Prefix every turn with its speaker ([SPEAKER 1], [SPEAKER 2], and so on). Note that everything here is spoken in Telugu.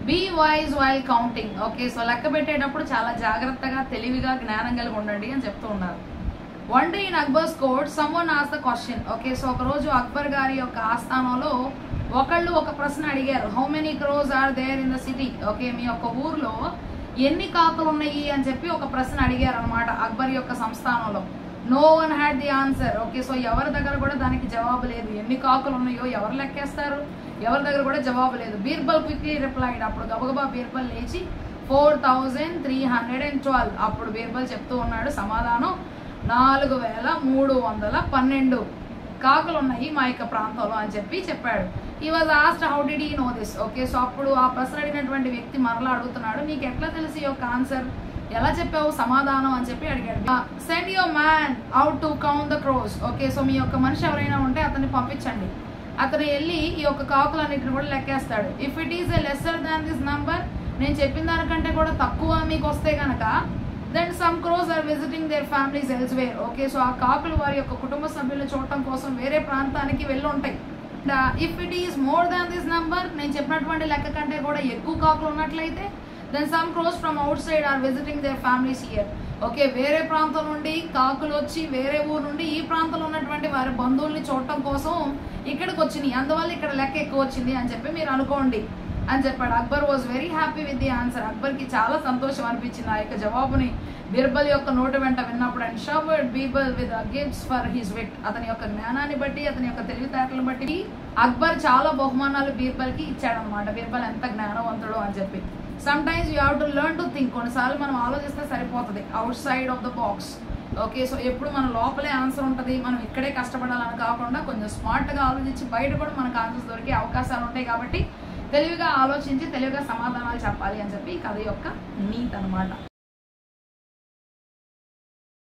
[SPEAKER 1] be wise while counting okay so లెక్క పెట్టేటప్పుడు చాలా జాగ్రత్తగా తెలివిగా జ్ఞానం కలిగి ఉండండి అని చెప్తూ ఉన్నారు one day in Akbar's court some one ఆస్ ద క్వశ్చన్ ఓకే సో ఒక రోజు అక్బర్ గారి యొక్క ఆస్థానంలో ఒకళ్ళు ఒక ప్రశ్న అడిగారు how many crows are there in the city okay మీ యొక్క ఊర్లో ఎన్ని కాకులు ఉన్నాయి అని చెప్పి ఒక ప్రశ్న అడిగారు అనమాట అక్బర్ యొక్క సంస్థానంలో no one had the answer okay so ఎవరి దగ్గర కూడా దానికి జవాబు లేదు ఎన్ని కాకులు ఉన్నాయో ఎవరు లెక్కేస్తారు ఎవరి దగ్గర కూడా జవాబు లేదు బీర్బల్ క్విక్లీ రిప్లైడ్ అప్పుడు గబగబా బీర్బల్ లేచి four thousand three hundred and twelve అప్పుడు బీర్బల్ చెప్తూ ఉన్నాడు సమాధానం నాలుగు వేల మూడు వందల పన్నెండు కాకులు ఉన్నాయి మా యొక్క ప్రాంతంలో అని చెప్పి చెప్పాడు he was asked how did he know this okay so అప్పుడు ఆ ప్రశ్న అడిగినటువంటి వ్యక్తి మరలా అడుగుతున్నాడు నీకు ఎట్లా తెలిసి ఈ యొక్క ఆన్సర్ ఎలా చెప్పావు సమాధానం అని చెప్పి అడిగాడు send your man out to count the crows okay so మీ యొక్క మనిషి ఎవరైనా ఉంటే అతన్ని పంపించండి అతను వెళ్ళి ఈ యొక్క కాకులన్నిటిని కూడా లెక్కేస్తాడు if it is a lesser than this number నేను చెప్పిన దానికంటే కూడా తక్కువ మీకు వస్తే కనుక then some crows are visiting their families elsewhere okay so ఆ కాకులు వారి యొక్క కుటుంబ సభ్యులను చూడటం కోసం వేరే ప్రాంతానికి వెళ్ళి ఉంటాయి if it is more than this number నేను చెప్పినటువంటి లెక్క కంటే కూడా ఎక్కువ కాకులు ఉన్నట్లయితే then some crows from outside are visiting their families here okay వేరే ప్రాంతం నుండి కాకులు వచ్చి వేరే ఊరు నుండి ఈ ప్రాంతంలో ఉన్నటువంటి వారి బంధువుల్ని చూడటం కోసం ఇక్కడికి వచ్చినాయి అందువల్ల ఇక్కడ లెక్క ఎక్కువ వచ్చింది అని చెప్పి మీరు అనుకోండి అని చెప్పాడు Akbar was very happy with the answer అక్బర్కి చాలా సంతోషం అనిపించింది ఆ యొక్క జవాబుని బీర్బల్ యొక్క నోటు వెంట విన్నప్పుడు and showered Birbal with gifts for his wit అతని యొక్క జ్ఞానాన్ని బట్టి అతని యొక్క తెలివితేటలను బట్టి అక్బర్ చాలా బహుమానాలు బీర్బల్కి ఇచ్చాడనమాట బీర్బల్ ఎంత జ్ఞానవంతుడు అని చెప్పి sometimes you have to learn to think కొన్నిసార్లు మనం ఆలోచిస్తే సరిపోతుంది outside of the box okay so ఎప్పుడు మన లోపలే ఆన్సర్ ఉంటుంది మనం ఇక్కడే కష్టపడాలని కాకుండా కొంచెం స్మార్ట్గా ఆలోచించి బయట కూడా మనకు ఆన్సర్స్ దొరికే అవకాశాలు ఉంటాయి కాబట్టి తెలివిగా ఆలోచించి తెలివిగా సమాధానాలు చెప్పాలి అని చెప్పి ఈ కథ యొక్క నీట్ అనమాట